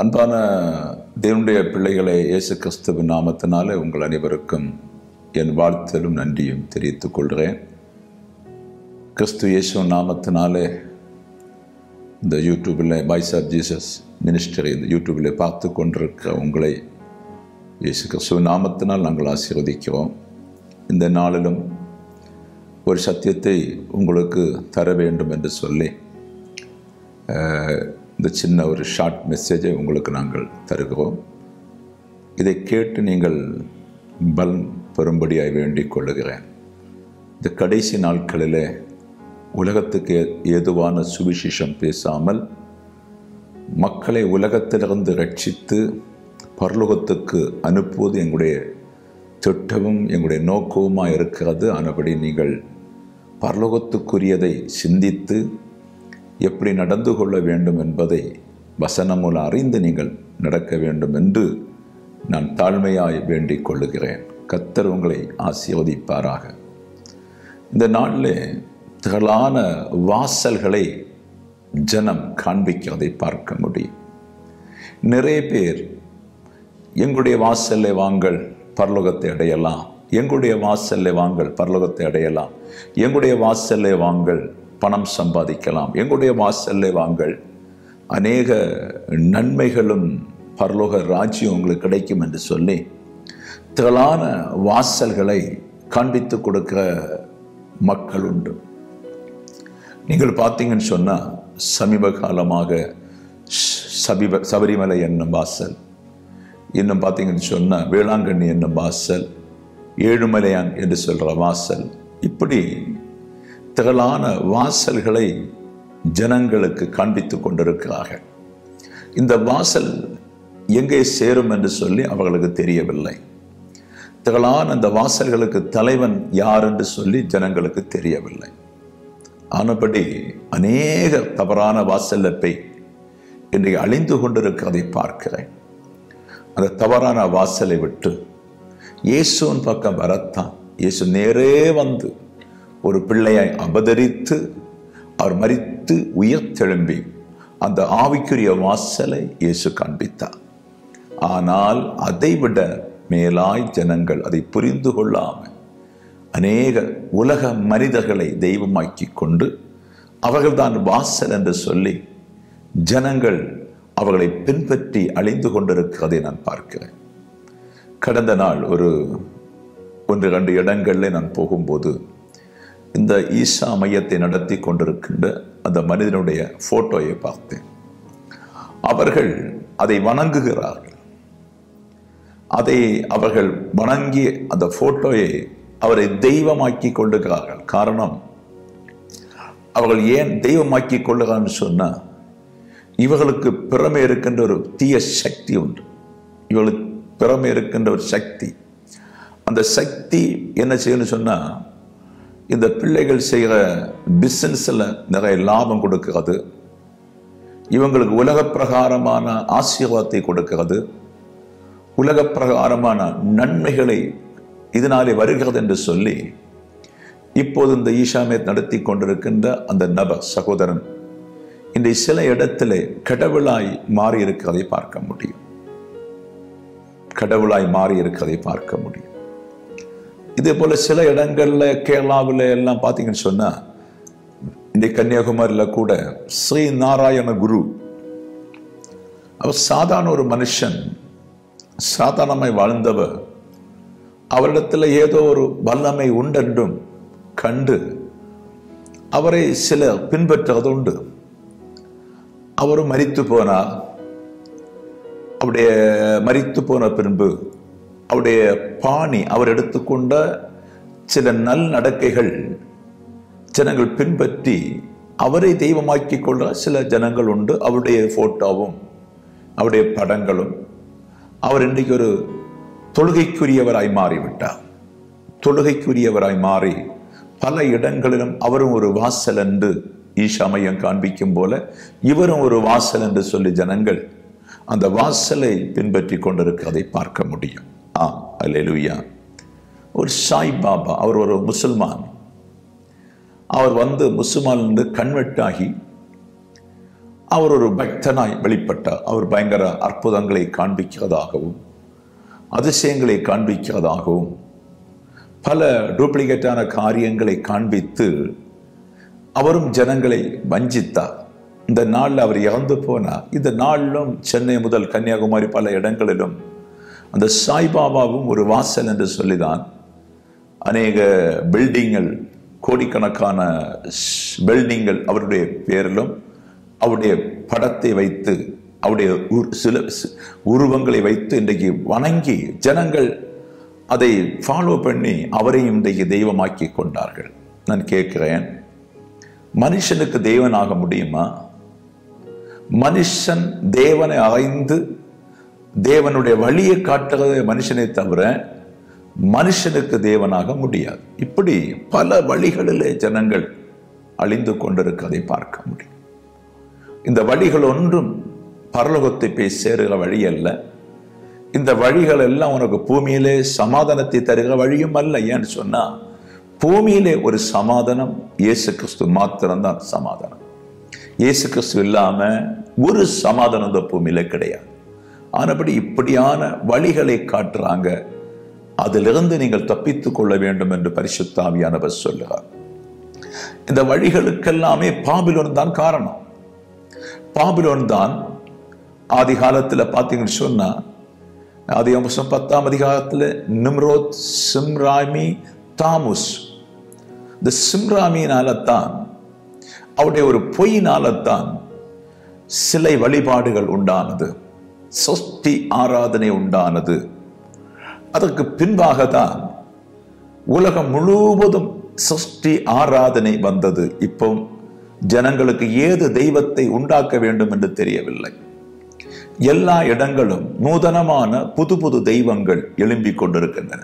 அன்பான தேவனுடைய பிள்ளைகளை இயேசு கிறிஸ்துவின் நாமத்தினாலே உங்கள் அனைவருக்கும் என் வாழ்த்தலும் நன்றியும் தெரிவித்துக் கொள்கிறேன் கிறிஸ்து இயேசு நாமத்தினாலே இந்த யூடியூபில் பாய்ஸ் ஆஃப் ஜீசஸ் மினிஸ்டரி இந்த யூடியூபில் பார்த்து கொண்டிருக்கிற உங்களை இயேசு கிறிஸ்துவ நாமத்தினால் நாங்கள் ஆசீர்வதிக்கிறோம் இந்த நாளிலும் ஒரு சத்தியத்தை உங்களுக்கு தர வேண்டும் என்று சொல்லி அஹ், இந்த சின்ன ஒரு ஷார்ட் மெசேஜை உங்களுக்கு நாங்கள் தருகிறோம் இதை கேட்டு நீங்கள் பலன் பெறும்படியாய் வேண்டிக் கொள்ளுகிறேன் இந்த கடைசி நாட்களிலே உலகத்துக்கு ஏ- ஏதுவான சுவிசேஷம் பேசாமல் மக்களை உலகத்திலிருந்து ரட்சித்து பரலோகத்துக்கு அனுப்புவது எங்களுடைய திட்டமும் எங்களுடைய நோக்கவுமாக இருக்கிறது ஆனபடி நீங்கள் பரலோகத்துக்குரியதை சிந்தித்து எப்படி நடந்து கொள்ள வேண்டும் என்பதை வசனம் மூலம் அறிந்து நீங்கள் நடக்க வேண்டும் என்று நான் தாழ்மையாய் வேண்டிக் கொள்ளுகிறேன் கத்தர் உங்களை ஆசீர்வதிப்பாராக இந்த நாளில் திரளான வாசல்களை ஜனம் காண்பிக்கிறதை பார்க்க முடியும் நிறைய பேர் எங்களுடைய வாசல்ல வாங்கள் பரலோகத்தை அடையலாம் எங்களுடைய வாசல்ல வாங்கள் பரலோகத்தை அடையலாம் எங்களுடைய வாசல்ல வாங்கள் பணம் சம்பாதிக்கலாம் எங்களுடைய வாசல்ல வாங்கள் அநேக நன்மைகளும் பரலோக ராஜ்யம் உங்களுக்கு கிடைக்கும் என்று சொல்லி திரளான வாசல்களை காண்பித்து கொடுக்கிற மக்கள் உண்டு நீங்கள் பார்த்தீங்கன்னு சொன்னால் சமீப காலமாக ஷ்- சபிப சபரிமலை என்னும் வாசல் இன்னும் பார்த்தீங்கன்னு சொன்னால் வேளாங்கண்ணி என்னும் வாசல் ஏழுமலையான் என்று சொல்கிற வாசல் இப்படி திரளான வாசல்களை ஜனங்களுக்கு காண்பித்து கொண்டிருக்கிறார்கள் இந்த வாசல் எங்கே சேரும் என்று சொல்லி அவர்களுக்கு தெரியவில்லை திரளான அந்த வாசல்களுக்கு தலைவன் யார் என்று சொல்லி ஜனங்களுக்கு தெரியவில்லை ஆனபடி அநேக தவறான வாசல்ல போய் இன்றைக்கு அழிந்து கொண்டிருக்கிறதை பார்க்கிறேன் அந்த தவறான வாசலை விட்டு இயேசுவின் பக்கம் வரத்தான் இயேசு நேரே வந்து ஒரு பிள்ளையை அபதரித்து அவர் மரித்து உயிர் தெழும்பி அந்த ஆவிக்குரிய வாசலை இயேசு காண்பித்தார் ஆனால் அதைவிட மேலாய் ஜனங்கள் அதை புரிந்து கொள்ளாமல் அநேக உலக மனிதர்களை தெய்வமாக்கி கொண்டு அவர்கள்தான் வாசல் என்று சொல்லி ஜனங்கள் அவர்களை பின்பற்றி அழிந்து கொண்டிருக்கிறதை நான் பார்க்கிறேன் கடந்த நாள் ஒரு ஒன்று ரெண்டு இடங்களில் நான் போகும்போது இந்த ஈசா மையத்தை நடத்தி கொண்டிருக்கின்ற அந்த மனிதனுடைய போட்டோயை பார்த்தேன் அவர்கள் அதை வணங்குகிறார்கள் அதை அவர்கள் வணங்கி அந்த போட்டோயை அவரை தெய்வமாக்கி கொள்ளுகிறார்கள் காரணம் அவர்கள் ஏன் தெய்வமாக்கி கொள்ளுகிறான்னு சொன்னா இவர்களுக்கு பிறமை இருக்கின்ற ஒரு தீய சக்தி உண்டு இவர்களுக்கு பிறமை இருக்கின்ற ஒரு சக்தி அந்த சக்தி என்ன செய்யணும்னு சொன்னா இந்த பிள்ளைகள் செய்கிற பிசினஸ்ல நிறைய லாபம் கொடுக்கிறது இவங்களுக்கு உலக பிரகாரமான ஆசீர்வாதத்தை கொடுக்கிறது உலக பிரகாரமான நன்மைகளை இதனாலே வருகிறது என்று சொல்லி இப்போது இந்த ஈஷாமேத் நடத்தி கொண்டிருக்கின்ற அந்த நபர் சகோதரன் இன்றைய சில இடத்திலே கடவுளாய் மாறி இருக்கிறதை பார்க்க முடியும் கடவுளாய் மாறி இருக்கிறதை பார்க்க முடியும் இதே போல சில இடங்கள்ல கேரளாவில் எல்லாம் பார்த்தீங்கன்னு சொன்னா இன்றைய கன்னியாகுமரியில் கூட ஸ்ரீ நாராயண குரு அவர் சாதாரண ஒரு மனுஷன் சாதாரணமாய் வாழ்ந்தவர் அவரிடத்தில் ஏதோ ஒரு வல்லமை உண்டென்றும் கண்டு அவரை சிலர் பின்பற்றுவது உண்டு அவரும் மரித்து போனார் அவருடைய மரித்து போன பின்பு அவருடைய பாணி அவர் எடுத்துக்கொண்ட சில நல் நடக்கைகள் ஜனங்கள் பின்பற்றி அவரை தெய்வமாக்கி கொள்ள சில ஜனங்கள் உண்டு அவருடைய போட்டோவும் அவருடைய படங்களும் அவர் இன்றைக்கு ஒரு தொழுகைக்குரியவராய் மாறிவிட்டார் தொழுகைக்குரியவராய் மாறி பல இடங்களிலும் அவரும் ஒரு வாசல் என்று ஈஷா மையம் காண்பிக்கும் போல இவரும் ஒரு வாசல் என்று சொல்லி ஜனங்கள் அந்த வாசலை பின்பற்றி கொண்டிருக்கிறதை பார்க்க முடியும் ஆம் அல்லேலூயா ஒரு சாய் பாபா அவர் ஒரு முசல்மான் அவர் வந்து முஸ்லிமான் கன்வெர்ட் ஆகி அவர் ஒரு பக்தனாய் வெளிப்பட்டார் அவர் பயங்கர அற்புதங்களை காண்பிக்கிறதாகவும் அதிசயங்களை காண்பிக்கிறதாகவும் பல டூப்ளிகேட்டான காரியங்களை காண்பித்து அவரும் ஜனங்களை வஞ்சித்தார் இந்த நாளில் அவர் இறந்து போனார் இந்த நாளிலும் சென்னை முதல் கன்னியாகுமரி பல இடங்களிலும் அந்த சாய்பாபாவும் ஒரு வாசல் என்று சொல்லிதான் அநேக பில்டிங்கள் கோடிக்கணக்கான பில்டிங்கள் அவருடைய பேரிலும் அவருடைய படத்தை வைத்து அவருடைய உரு- சில சி- உருவங்களை வைத்து இன்றைக்கு வணங்கி ஜனங்கள் அதை ஃபாலோ பண்ணி அவரையும் இன்றைக்கு தெய்வமாக்கி கொண்டார்கள் நான் கேட்கிறேன் மனுஷனுக்கு தேவனாக முடியுமா மனுஷன் தேவனை அறைந்து தேவனுடைய வழியை காட்டுறது மனுஷனை தவிர மனுஷனுக்கு தேவனாக முடியாது இப்படி பல வழிகளிலே ஜனங்கள் அழிந்து கொண்டிருக்கிறதை பார்க்க முடியும் இந்த வழிகள் ஒன்றும் பரலோகத்தை போய் சேருகிற வழி அல்ல இந்த வழிகள் எல்லாம் உனக்கு பூமியிலே சமாதானத்தை தருகிற வழியும் அல்ல ஏன்னு சொன்னா பூமியிலே ஒரு சமாதானம் இயேசு கிறிஸ்து மாத்திரம்தான் சமாதானம் இயேசு கிறிஸ்து இல்லாம ஒரு சமாதானம் இந்த பூமியில கிடையாது ஆனபடி இப்படியான வழிகளை காட்டுறாங்க அதிலிருந்து நீங்கள் தப்பித்துக் கொள்ள வேண்டும் என்று பரிசுத்தாவியானவர் சொல்லுகிறார் இந்த வழிகளுக்கெல்லாமே பாபிலோன் தான் காரணம் பாபிலோன் தான் ஆதி காலத்தில் பார்த்தீங்கன்னு சொன்னா ஆதி அம்சம் பத்தாம் அதிகாரத்தில் நிம்ரோத் சிம்ராமி தாமுஸ் இந்த சிம்ராமியினால தான் அவருடைய ஒரு பொய்யினால தான் சிலை வழிபாடுகள் உண்டானது சொஸ்தி ஆராதனை உண்டானது அதற்கு பின்பாக தான் உலகம் முழுவதும் சிருஷ்டி ஆராதனை வந்தது இப்போ ஜனங்களுக்கு ஏது தெய்வத்தை உண்டாக்க வேண்டும் என்று தெரியவில்லை எல்லா இடங்களும் நூதனமான புது புது தெய்வங்கள் எழும்பிக் கொண்டிருக்கின்றன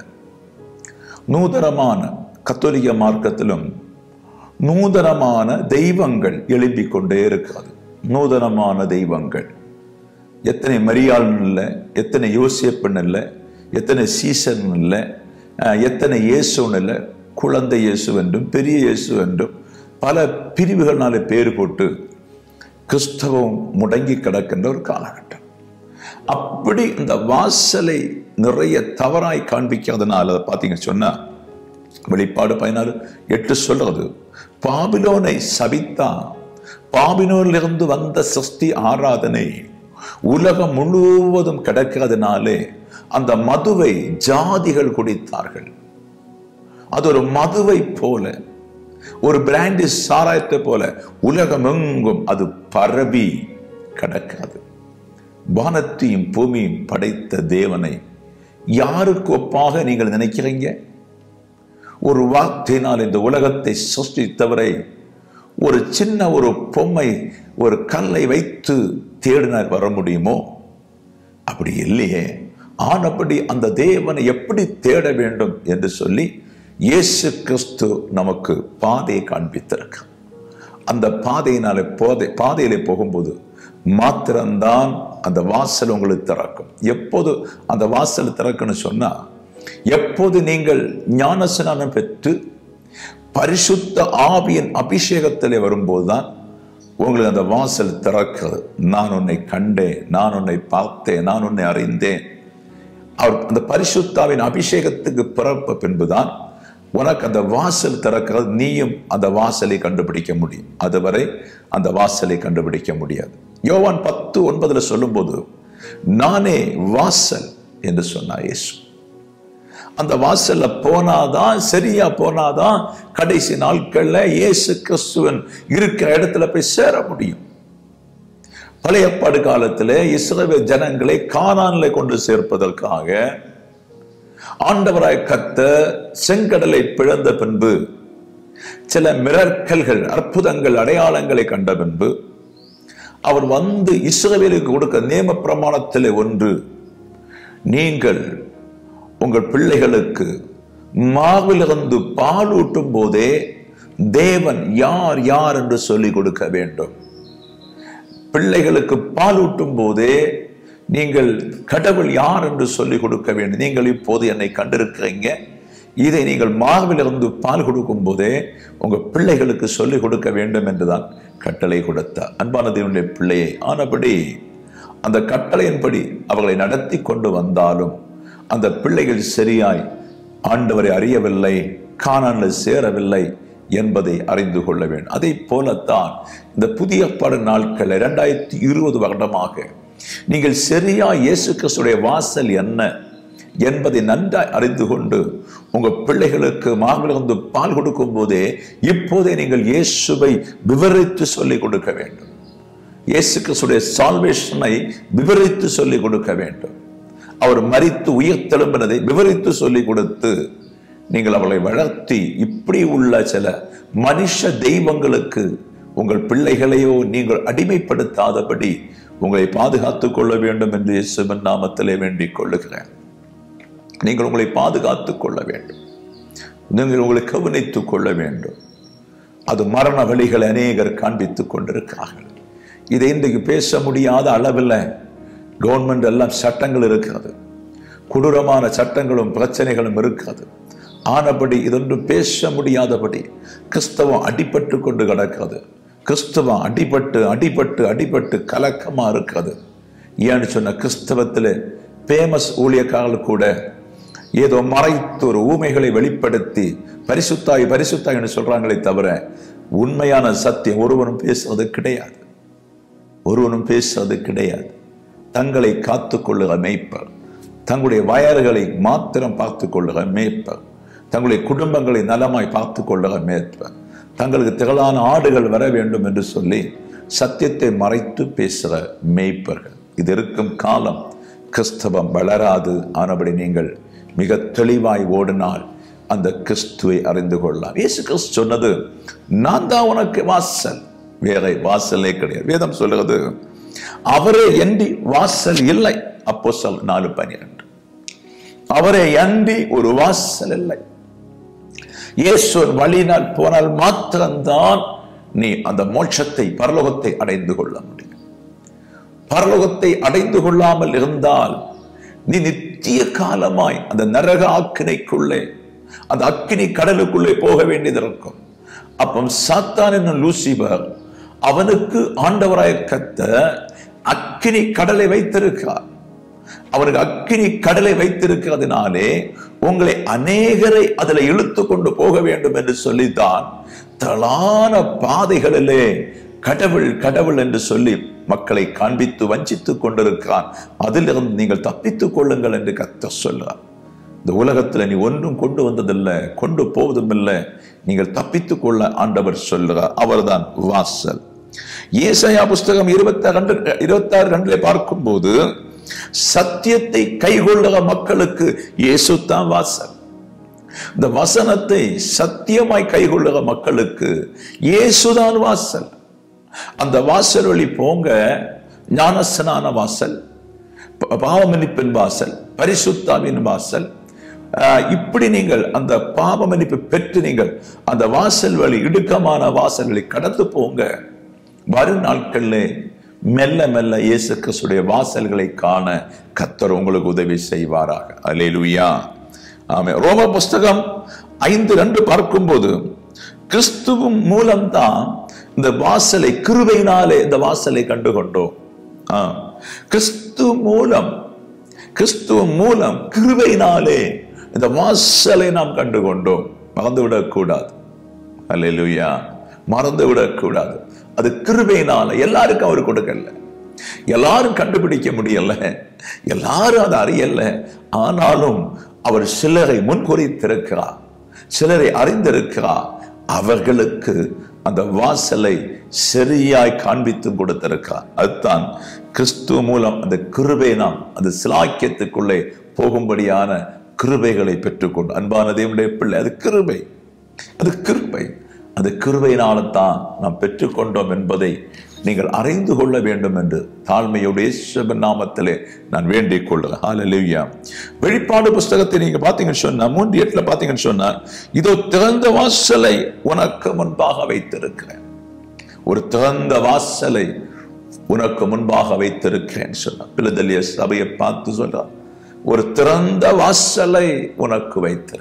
நூதனமான கத்தோலிக்க மார்க்கத்திலும் நூதனமான தெய்வங்கள் எழும்பிக் கொண்டே இருக்கிறது நூதனமான தெய்வங்கள் எத்தனை மரியாள் இல்லை எத்தனை யோசியப்பன் இல்லை எத்தனை சீசன் இல்லை அஹ், எத்தனை இயேசுன்னு இல்லை குழந்தை இயேசு என்றும் பெரிய இயேசு என்றும் பல பிரிவுகள்னால பேர் போட்டு கிறிஸ்தவம் முடங்கி கிடக்கின்ற ஒரு காலகட்டம் அப்படி இந்த வாசலை நிறைய தவறாய் காண்பிக்கிறதுனால அதை பார்த்தீங்கன்னு சொன்னா வெளிப்பாடு பதினாலு எட்டு சொல்றது பாபிலோனை சபித்தா பாபிலோனிலிருந்து வந்த சிருஷ்டி ஆராதனை உலகம் முழுவதும் கிடக்கிறதுனாலே அந்த மதுவை ஜாதிகள் குடித்தார்கள் அது ஒரு மதுவை போல ஒரு பிராண்டி சாராயத்தை போல உலகமெங்கும் அது பரவி கிடக்காது வானத்தையும் பூமியும் படைத்த தேவனை யாருக்கு ஒப்பாக நீங்கள் நினைக்கிறீங்க ஒரு வார்த்தையினால் இந்த உலகத்தை சிருஷ்டித்தவரை ஒரு சின்ன ஒரு பொம்மை ஒரு கல்லை வைத்து தேடினார் வர முடியுமோ அப்படி இல்லையே ஆனபடி அந்த தேவனை எப்படி தேட வேண்டும் என்று சொல்லி இயேசு கிறிஸ்து நமக்கு பாதையை காண்பித்திருக்க அந்த பாதையினால போதை பாதையிலே போகும்போது மாத்திரம்தான் அந்த வாசல் உங்களுக்கு திறக்கும் எப்போது அந்த வாசல் திறக்கணும் சொன்னா எப்போது நீங்கள் ஞானஸ்நானம் பெற்று பரிசுத்த ஆவியின் அபிஷேகத்திலே வரும்போதுதான் உங்களுக்கு அந்த வாசல் திறக்கிறது நான் உன்னை கண்டேன் நான் உன்னை பார்த்தேன் நான் உன்னை அறிந்தேன் அவர் அந்த பரிசுத்தாவின் அபிஷேகத்துக்கு பிறப்ப பின்புதான் உனக்கு அந்த வாசல் திறக்கிறது நீயும் அந்த வாசலை கண்டுபிடிக்க முடியும் அதுவரை அந்த வாசலை கண்டுபிடிக்க முடியாது யோவான் பத்து ஒன்பதுல சொல்லும்போது நானே வாசல் என்று சொன்னார் இயேசு அந்த வாசல்ல போனாதான் சரியா போனாதான் கடைசி நாட்கள்ல இயேசு கிறிஸ்துவன் இருக்கிற இடத்துல போய் சேர முடியும் பழைய ஏற்பாடு காலத்திலே இஸ்ரவேல் ஜனங்களை கானான்ல கொண்டு சேர்ப்பதற்காக ஆண்டவராய் கத்த செங்கடலை பிளந்த பின்பு சில மிரக்கல்கள் அற்புதங்கள் அடையாளங்களை கண்ட பின்பு அவர் வந்து இஸ்ரவேலுக்கு கொடுக்க நியம பிரமாணத்திலே ஒன்று நீங்கள் உங்கள் பிள்ளைகளுக்கு மாவிலிருந்து பாலூட்டும் போதே தேவன் யார் யார் என்று சொல்லிக் கொடுக்க வேண்டும் பிள்ளைகளுக்கு பாலூட்டும் போதே நீங்கள் கடவுள் யார் என்று சொல்லிக் கொடுக்க வேண்டும் நீங்கள் இப்போது என்னை கண்டிருக்கிறீங்க இதை நீங்கள் மார்பிலிருந்து பால் கொடுக்கும் போதே உங்க பிள்ளைகளுக்கு சொல்லிக் கொடுக்க வேண்டும் என்றுதான் கட்டளை கொடுத்தார் அன்பான தேவனுடைய பிள்ளையை ஆனபடி அந்த கட்டளையின்படி அவர்களை நடத்தி கொண்டு வந்தாலும் அந்த பிள்ளைகள் சரியாய் ஆண்டவரை அறியவில்லை காணானில் சேரவில்லை என்பதை அறிந்து கொள்ள வேண்டும் அதை போலத்தான் இந்த புதிய பட நாட்கள் இரண்டாயிரத்தி இருபது வருடமாக நீங்கள் சரியா இயேசு கிறிஸ்துடைய வாசல் என்ன என்பதை நன்றாய் அறிந்து கொண்டு உங்க பிள்ளைகளுக்கு மார்பிலிருந்து பால் கொடுக்கும் போதே இப்போதே நீங்கள் இயேசுவை விவரித்து சொல்லிக் கொடுக்க வேண்டும் இயேசு கிறிஸ்துடைய சால்வேஷனை விவரித்து சொல்லிக் கொடுக்க வேண்டும் அவர் மரித்து உயிர் தெழும்பினதை விவரித்து சொல்லிக் கொடுத்து நீங்கள் அவளை வளர்த்தி இப்படி உள்ள சில மனுஷ தெய்வங்களுக்கு உங்கள் பிள்ளைகளையோ நீங்கள் அடிமைப்படுத்தாதபடி உங்களை பாதுகாத்துக் கொள்ள வேண்டும் என்று இயேசுவின் நாமத்திலே வேண்டிக் கொள்ளுகிறேன் நீங்கள் உங்களை பாதுகாத்துக் கொள்ள வேண்டும் நீங்கள் உங்களை கவனித்துக் கொள்ள வேண்டும் அது மரண வழிகளை அநேகர் காண்பித்துக் கொண்டிருக்கிறார்கள் இதை இன்றைக்கு பேச முடியாத அளவில் கவர்மெண்ட் எல்லாம் சட்டங்கள் இருக்கிறது கொடூரமான சட்டங்களும் பிரச்சனைகளும் இருக்கிறது ஆனபடி இதொன்றும் பேச முடியாதபடி கிறிஸ்தவம் அடிபட்டு கொண்டு கிடக்கிறது கிறிஸ்தவம் அடிபட்டு அடிபட்டு அடிபட்டு கலக்கமா இருக்கிறது ஏன்னு சொன்ன கிறிஸ்தவத்தில் பேமஸ் ஊழியக்காரர்கள் கூட ஏதோ மறைத்து ஒரு ஊமைகளை வெளிப்படுத்தி பரிசுத்தாய் பரிசுத்தாய்னு சொல்றாங்களே தவிர உண்மையான சத்தியம் ஒருவனும் பேசுறது கிடையாது ஒருவனும் பேசுறது கிடையாது தங்களை காத்துக் கொள்ளுகிற மேய்ப்பர் தங்களுடைய வயறுகளை மாத்திரம் பார்த்து கொள்ளுகிற மேய்ப்பர் தங்களுடைய குடும்பங்களை நலமாய் பார்த்து கொள்ளுகிற மேய்ப்பர் தங்களுக்கு திரளான ஆடுகள் வர வேண்டும் என்று சொல்லி சத்தியத்தை மறைத்து பேசுகிற மேய்ப்பர்கள் இது இருக்கும் காலம் கிறிஸ்தவம் வளராது ஆனபடி நீங்கள் மிக தெளிவாய் ஓடினால் அந்த கிறிஸ்துவை அறிந்து கொள்ளலாம் இயேசு கிறிஸ்து சொன்னது நான் தான் உனக்கு வாசல் வேற வாசலே கிடையாது வேதம் சொல்லுகிறது அவரே எண்டி வாசல் இல்லை அப்போ சொல் நாலு பன்னிரண்டு அவரை அண்டி ஒரு வாசல் இல்லை இயேசுவின் வழியினால் போனால் மாத்திரம்தான் நீ அந்த மோட்சத்தை பரலோகத்தை அடைந்து கொள்ள முடியும் பரலோகத்தை அடைந்து கொள்ளாமல் இருந்தால் நீ நித்திய காலமாய் அந்த நரக ஆக்கினைக்குள்ளே அந்த அக்கினி கடலுக்குள்ளே போக வேண்டியது இருக்கும் அப்போ சாத்தான் என்னும் லூசிபர் அவனுக்கு ஆண்டவராய கத்த அக்கினி கடலை வைத்திருக்கிறார் அவனுக்கு அக்கினி கடலை வைத்திருக்கிறதுனாலே உங்களை அநேகரை அதில் இழுத்து கொண்டு போக வேண்டும் என்று சொல்லித்தான் தளான பாதைகளிலே கடவுள் கடவுள் என்று சொல்லி மக்களை காண்பித்து வஞ்சித்துக் கொண்டிருக்கிறான் அதிலிருந்து நீங்கள் தப்பித்துக் கொள்ளுங்கள் என்று கத்த சொல்றார் இந்த உலகத்துல நீ ஒன்றும் கொண்டு வந்ததில்லை கொண்டு போவதும் இல்லை நீங்கள் தப்பித்துக் கொள்ள ஆண்டவர் சொல்லுகிறார் அவர்தான் வாசல் ஏசாயா புஸ்தகம் இருபத்தி ரெண்டு இருபத்தி ஆறு ரெண்டிலே பார்க்கும்போது சத்தியத்தை கைகொள்ளுகிற மக்களுக்கு இயேசு தான் வாசல் இந்த வசனத்தை சத்தியமாய் கைகொள்ளுகிற மக்களுக்கு இயேசுதான் வாசல் அந்த வாசல் வழி போங்க ஞானஸ்நான வாசல் ப- பாவமன்னிப்பின் வாசல் பரிசுத்தாவின் வாசல் ஆஹ், இப்படி நீங்கள் அந்த பாவ மன்னிப்பு பெற்று நீங்கள் அந்த வாசல் வழி இடுக்கமான வாசல்களை கடந்து போங்க வரும் நாட்கள்ல மெல்ல மெல்ல இயேசு கிறிஸ்துடைய வாசல்களை காண கத்தர் உங்களுக்கு உதவி செய்வாராக அல்லேலூயா ஆமே ரோம புஸ்தகம் ஐந்து ரெண்டு பார்க்கும்போது கிறிஸ்துவும் மூலம்தான் இந்த வாசலை கிருபையினாலே இந்த வாசலை கண்டு கொண்டோம் ஆ. கிறிஸ்து மூலம் கிறிஸ்துவ மூலம் கிருபையினாலே இந்த வாசலை நாம் கண்டு கொண்டோம் மறந்துவிடக் கூடாது அல்லேலூயா மறந்து விடக்கூடாது அது கிருபையினால எல்லாருக்கும் அவர் கொடுக்கல எல்லாரும் கண்டுபிடிக்க முடியல எல்லாரும் அதை அறியல ஆனாலும் அவர் சிலரை முன்குறித்திருக்கிறார் சிலரை அறிந்திருக்கிறார் அவர்களுக்கு அந்த வாசலை சரியாய் காண்பித்தும் கொடுத்திருக்கிறார் அதுதான் கிறிஸ்துவ மூலம் அந்த கிருபை நாம் அந்த சிலாக்கியத்துக்குள்ளே போகும்படியான கிருபைகளை பெற்றுக்கொண்டு அன்பான தேவனுடைய பிள்ளை அது கிருபை அது கிருபை அது கிருபையினால்தான் நாம் பெற்றுக்கொண்டோம் என்பதை நீங்கள் அறிந்து கொள்ள வேண்டும் என்று தாழ்மையுடைய இயேசுவின் நாமத்திலே நான் வேண்டிக் கொள்கிறேன் ஹalleluya வெளிப்பாடு புஸ்தகத்தை நீங்க பாத்தீங்கன்னு சொன்னா மூன்று எட்டுல பாத்தீங்கன்னு சொன்னா இதோ திறந்த வாசலை உனக்கு முன்பாக வைத்திருக்கிறேன் ஒரு திறந்த வாசலை உனக்கு முன்பாக வைத்திருக்கிறேன் சொன்ன பிலதலிய சபையை பார்த்து சொல்றார் ஒரு திறந்த வாசலை உனக்கு வைத்திருக்கிறேன்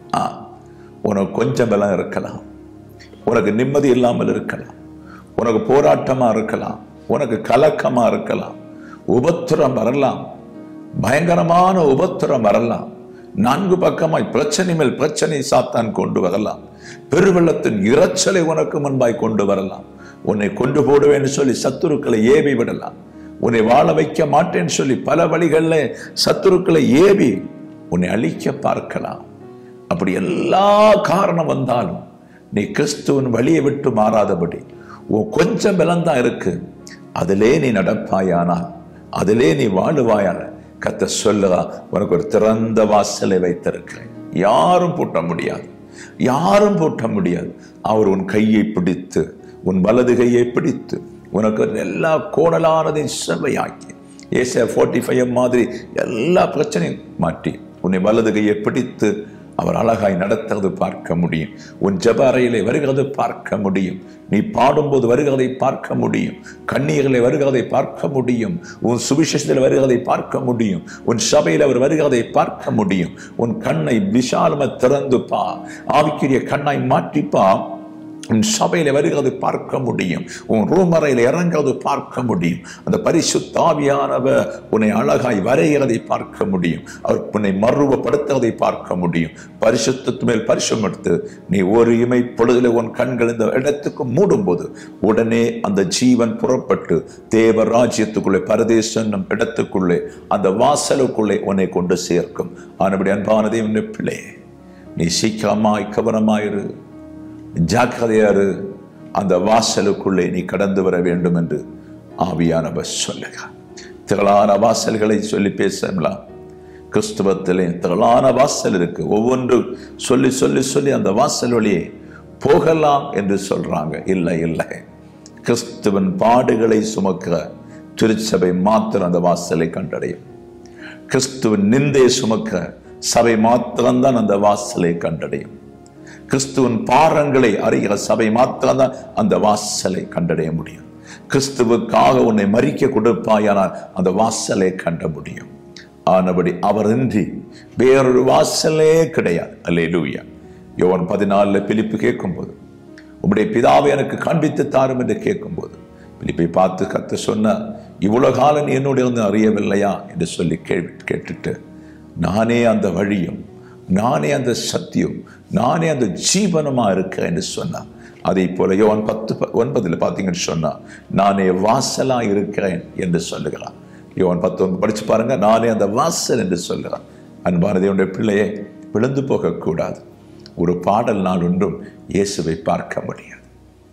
ஆ உனக்கு கொஞ்சம் பலம் இருக்கலாம் உனக்கு நிம்மதி இல்லாமல் இருக்கலாம் உனக்கு போராட்டமா இருக்கலாம் உனக்கு கலக்கமா இருக்கலாம் உபத்திரம் வரலாம் பயங்கரமான உபத்திரம் வரலாம் நான்கு பக்கமாய் பிரச்சனை மேல் பிரச்சனை சாத்தான் கொண்டு வரலாம் பெருவெள்ளத்தின் இரைச்சலை உனக்கு முன்பாய் கொண்டு வரலாம் உன்னை கொண்டு போடுவேன்னு சொல்லி சத்துருக்களை ஏவி விடலாம் உன்னை வாழ வைக்க மாட்டேன்னு சொல்லி பல வழிகளில் சத்துருக்களை ஏவி உன்னை அழிக்க பார்க்கலாம் அப்படி எல்லா காரணம் வந்தாலும் நீ கிறிஸ்துவின் வழியை விட்டு மாறாதபடி உன் கொஞ்சம் பலம்தான் இருக்கு அதிலே நீ நடப்பாயானால் அதிலே நீ வாழுவாயான கத்த சொல்லுதா உனக்கு ஒரு திறந்த வாசலை வைத்திருக்கிறேன் யாரும் பூட்ட முடியாது யாரும் பூட்ட முடியாது அவர் உன் கையை பிடித்து உன் வலது கையை பிடித்து உனக்கு எல்லா கோணலானதையும் செவ்வையாக்கி ஏச ஃபோர்ட்டி ஃபைவ் மாதிரி எல்லா பிரச்சனையும் மாற்றி உன்னை வலது கையை பிடித்து அவர் அழகாய் நடத்துறது பார்க்க முடியும் உன் ஜப அறையிலே வருகிறது பார்க்க முடியும் நீ பாடும்போது வருகிறதை பார்க்க முடியும் கண்ணீரிலே வருகிறதை பார்க்க முடியும் உன் சுவிசேஷத்தில் வருகிறதை பார்க்க முடியும் உன் சபையில் அவர் வருகிறதை பார்க்க முடியும் உன் கண்ணை விசாலம திறந்து பா ஆவிக்குரிய கண்ணாய் மாற்றிப்பா உன் சபையில வருகிறது பார்க்க முடியும் உன் ரூமறையில் இறங்குறது பார்க்க முடியும் அந்த பரிசுத்தாவியானவர் உன்னை அழகாய் வரைகிறதை பார்க்க முடியும் அவர் உன்னை மறுவப்படுத்துவதை பார்க்க முடியும் பரிசுத்தத்து மேல் பரிசம் எடுத்து நீ ஒரு இமை பொழுதில் உன் கண்கள் இந்த இடத்துக்கு மூடும்போது உடனே அந்த ஜீவன் புறப்பட்டு தேவ ராஜ்யத்துக்குள்ளே பரதேசம் இடத்துக்குள்ளே அந்த வாசலுக்குள்ளே உன்னை கொண்டு சேர்க்கும் ஆனபடி அன்பானதே உன்னை பிள்ளை நீ சீக்கிரமாய் கவனமாயிரு ஜாக்கிரதையாரு அந்த வாசலுக்குள்ளே நீ கடந்து வர வேண்டும் என்று ஆவியானவர் சொல்லுக திரளான வாசல்களை சொல்லி பேசலாம் கிறிஸ்துவத்திலே திரளான வாசல் இருக்கு ஒவ்வொன்று சொல்லி சொல்லி சொல்லி அந்த வாசல் வழியே போகலாம் என்று சொல்றாங்க இல்லை இல்லை கிறிஸ்துவன் பாடுகளை சுமக்கிற திருச்சபை மாத்திரம் அந்த வாசலை கண்டடையும் கிறிஸ்துவின் நிந்தை சுமக்கிற சபை மாத்திரம்தான் அந்த வாசலை கண்டடையும் கிறிஸ்துவின் பாரங்களை அறிகிற சபை மாத்திரம்தான் அந்த வாசலை கண்டடைய முடியும் கிறிஸ்துவுக்காக உன்னை மறிக்க கொடுப்பாயானால் அந்த வாசலை கண்ட முடியும் ஆனபடி அவரின்றி வேறொரு வாசலே கிடையாது அல்லே லூயா யோவன் பதினாலுல பிலிப்பு கேட்கும்போது உம்முடைய பிதாவை எனக்கு காண்பித்து தாரும் என்று கேட்கும்போது பிலிப்பை பார்த்து கத்து சொன்ன இவ்வளவு காலம் நீ என்னோட இருந்து அறியவில்லையா என்று சொல்லி கேள்வி கேட்டுட்டு நானே அந்த வழியும் நானே அந்த சத்தியம் நானே அந்த ஜீவனமா இருக்கேன் என்று சொன்னான் அதே போல யோவான் பத்து ப- ஒன்பதுல பார்த்தீங்கன்னு சொன்னா நானே வாசலா இருக்கிறேன் என்று சொல்லுகிறான் யோவான் பத்து படிச்சு பாருங்க நானே அந்த வாசல் என்று சொல்லுகிறான் அன்பான தேவனுடைய பிள்ளையே விழுந்து போகக்கூடாது ஒரு பாடல் நாள் ஒன்றும் இயேசுவை பார்க்க முடியாது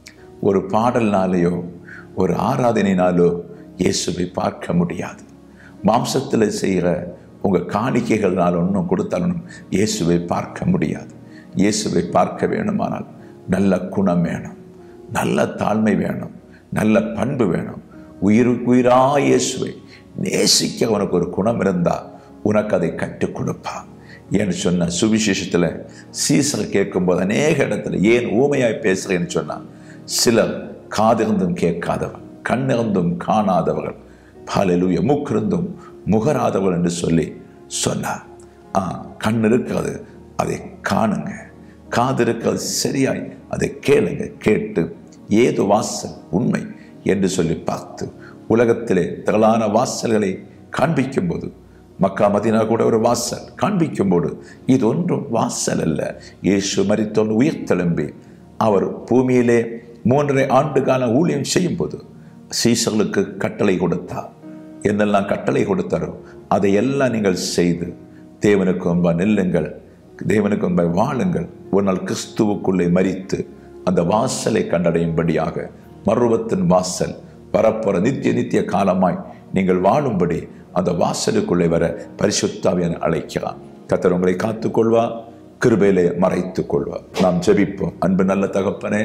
ஒரு பாடல்னாலேயோ ஒரு ஆராதனைனாலோ இயேசுவை பார்க்க முடியாது மாம்சத்தில் செய்கிற உங்கள் காணிக்கைகள்னால் ஒன்றும் கொடுத்தாலும் இயேசுவை பார்க்க முடியாது இயேசுவை பார்க்க வேணுமானால் நல்ல குணம் வேணும் நல்ல தாழ்மை வேணும் நல்ல பண்பு வேணும் உயிர் உயிரா இயேசுவை நேசிக்க உனக்கு ஒரு குணம் இருந்தால் உனக்கு அதை கற்றுக் கொடுப்பா ஏன்னு சொன்ன சுவிசேஷத்தில் சீசர் கேட்கும்போது அநேக இடத்துல ஏன் ஊமையாய் பேசுகிறேன்னு சொன்னா சிலர் காதிருந்தும் கேட்காதவர் கண்ணிருந்தும் காணாதவர்கள் பாலலூய மூக்கிருந்தும் முகராதவர்கள் என்று சொல்லி சொன்னார் ஆ கண் இருக்கிறது அதை காணுங்க காது இருக்கிறது சரியாய் அதை கேளுங்க கேட்டு ஏது வாசல் உண்மை என்று சொல்லி பார்த்து உலகத்திலே திரளான வாசல்களை காண்பிக்கும்போது மக்கா மதினா கூட ஒரு வாசல் காண்பிக்கும்போது இது ஒன்றும் வாசல் அல்ல இயேசு மரித்தோன் உயிர் தெலும்பி அவர் பூமியிலே மூன்றரை ஆண்டு கால ஊழியம் செய்யும்போது சீசர்களுக்கு கட்டளை கொடுத்தார் என்னெல்லாம் கட்டளை கொடுத்தாரோ அதையெல்லாம் நீங்கள் செய்து தேவனுக்கு முன்பா நெல்லுங்கள் தேவனுக்கு முன்பாய் வாழுங்கள் ஒரு நாள் கிறிஸ்துவுக்குள்ளே மரித்து அந்த வாசலை கண்டடையும்படியாக மருவத்தின் வாசல் வரப்போற நித்திய நித்திய காலமாய் நீங்கள் வாழும்படி அந்த வாசலுக்குள்ளே வர பரிசுத்தாவியன் அழைக்கிறான் கத்தர் உங்களை காத்துக்கொள்வா கிருபையிலே மறைத்துக் கொள்வா நாம் ஜெபிப்போம் அன்பு நல்ல தகப்பனே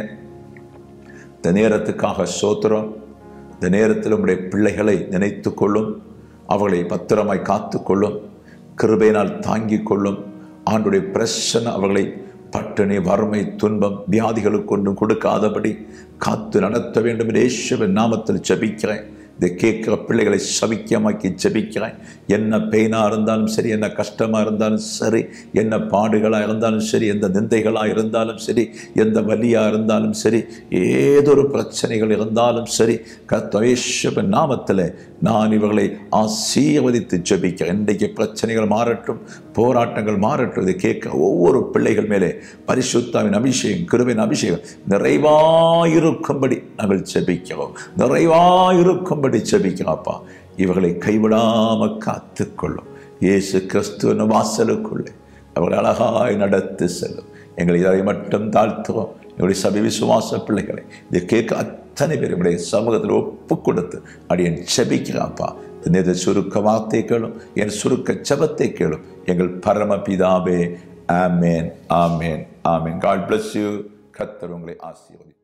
இந்த நேரத்துக்காக சோத்திரம் இந்த நேரத்தில் உம்முடைய பிள்ளைகளை நினைத்துக் கொள்ளும் அவர்களை பத்திரமாய் காத்துக்கொள்ளும் கிருபையினால் தாங்கிக் கொள்ளும் ஆண்டுடைய பிரச்சனை அவர்களை பட்டினி வறுமை துன்பம் வியாதிகளுக்கு ஒன்றும் கொடுக்காதபடி காத்து நடத்த வேண்டும் என்று இயேசுவின் நாமத்தில் ஜெபிக்கிறேன் இதை கேட்கிற பிள்ளைகளை சவிக்கமாக்கி ஜெபிக்கிறேன் என்ன பெயினாக இருந்தாலும் சரி என்ன கஷ்டமாக இருந்தாலும் சரி என்ன பாடுகளாக இருந்தாலும் சரி எந்த நிந்தைகளாக இருந்தாலும் சரி எந்த வலியாக இருந்தாலும் சரி ஏதொரு பிரச்சனைகள் இருந்தாலும் சரி கத்தவேஷப நாமத்தில் நான் இவர்களை ஆசீர்வதித்து ஜெபிக்கிறேன் இன்றைக்கு பிரச்சனைகள் மாறட்டும் போராட்டங்கள் மாறட்டும் இதை கேட்க ஒவ்வொரு பிள்ளைகள் மேலே பரிசுத்தாவின் அபிஷேகம் கிருவின் அபிஷேகம் நிறைவாயிருக்கும்படி நாங்கள் ஜெபிக்கிறோம் நிறைவாயிருக்கும்படி ஜெபிக்கிறோம்ப்பா இவர்களை கைவிடாம காத்துக்கொள்ளும் இயேசு கிறிஸ்துவின் வாசலுக்குள்ளே அவர்கள் அழகாய் நடத்தி செல்லும் எங்களை இதை மட்டும் தாழ்த்துவோம் எங்களுடைய சபை விசுவாச பிள்ளைகளை இதை கேட்க அத்தனை பேர் எங்களுடைய சமூகத்தில் ஒப்பு கொடுத்து அடியன் செபிக்கிறாப்பா இந்த சுருக்க வார்த்தை கேளும் என் சுருக்க ஜபத்தை கேளும் எங்கள் பரமபிதாவே ஆமேன் ஆமேன் ஆமேன் காட் பிளஸ் யூ கத்தர் உங்களை ஆசீர்வதி